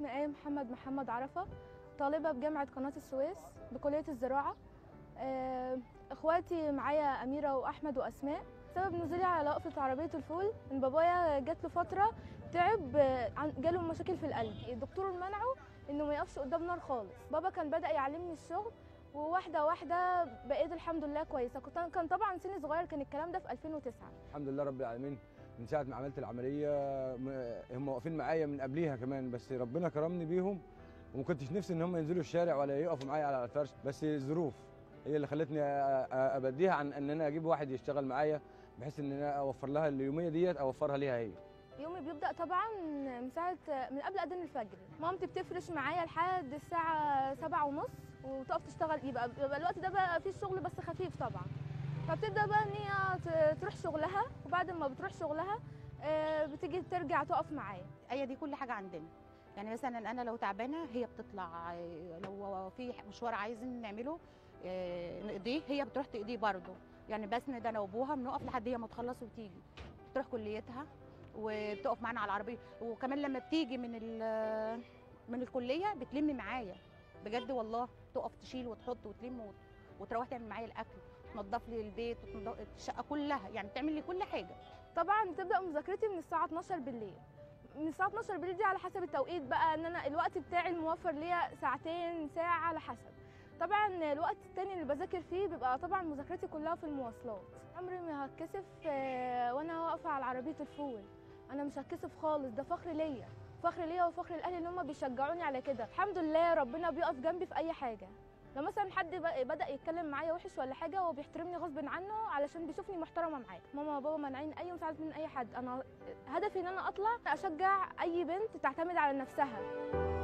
اسمي آية محمد محمد عرفة طالبة بجامعة قناة السويس بكلية الزراعة آه، اخواتي معايا أميرة وأحمد وأسماء سبب نزولي على وقفة عربية الفول إن بابايا جات له فترة تعب آه، عن- جاله مشاكل في القلب الدكتور منعه إنه ما يقفش قدام نار خالص بابا كان بدأ يعلمني الشغل وواحدة واحدة بقيت الحمد لله كويسة كنت كان طبعا سني صغير كان الكلام ده في 2009 الحمد لله رب العالمين من ساعه ما عملت العمليه م- هم واقفين معايا من قبليها كمان بس ربنا كرمني بيهم وما كنتش نفسي ان هم ينزلوا الشارع ولا يقفوا معايا على الفرش بس الظروف هي اللي خلتني أ- أ- ابديها عن ان انا اجيب واحد يشتغل معايا بحيث ان انا اوفر لها اليوميه ديت اوفرها ليها هي يومي بيبدأ طبعا من ساعة من قبل أذان الفجر مامتي بتفرش معايا لحد الساعة سبعة ونص وتقف تشتغل يبقى, يبقى الوقت ده بقى فيه الشغل بس خفيف طبعا فبتبدأ بقى إن هي ت- تروح شغلها وبعد ما بتروح شغلها آه، بتيجي ترجع تقف معايا هي دي كل حاجه عندنا يعني مثلا انا لو تعبانه هي بتطلع آه، لو في مشوار عايزين نعمله آه، نقضيه هي بتروح تقضيه برضه يعني بسند انا وابوها بنقف لحد هي ما تخلص وتيجي بتروح كليتها وبتقف معانا على العربيه وكمان لما بتيجي من ال- من الكليه بتلم معايا بجد والله تقف تشيل وتحط وتلم وت- وتروح تعمل معايا الاكل تنظف لي البيت وتنظف الشقه كلها يعني تعمل لي كل حاجه طبعا بتبدأ مذاكرتي من الساعة 12 بالليل من الساعة 12 بالليل دي على حسب التوقيت بقى ان انا الوقت بتاعي الموفر ليا ساعتين ساعة على حسب طبعا الوقت التاني اللي بذاكر فيه بيبقى طبعا مذاكرتي كلها في المواصلات عمري ما هتكسف آه، وانا واقفة على عربية الفول انا مش هتكسف خالص ده فخر ليا فخر ليا وفخر الاهل ان هم بيشجعوني على كده الحمد لله ربنا بيقف جنبي في اي حاجة لو مثلا حد ب- بدأ يتكلم معايا وحش ولا حاجة هو بيحترمني غصب عنه علشان بيشوفني محترمة معاه ماما وبابا مانعين أي مساعدة من أي حد أنا هدفي إن أنا أطلع أشجع أي بنت تعتمد على نفسها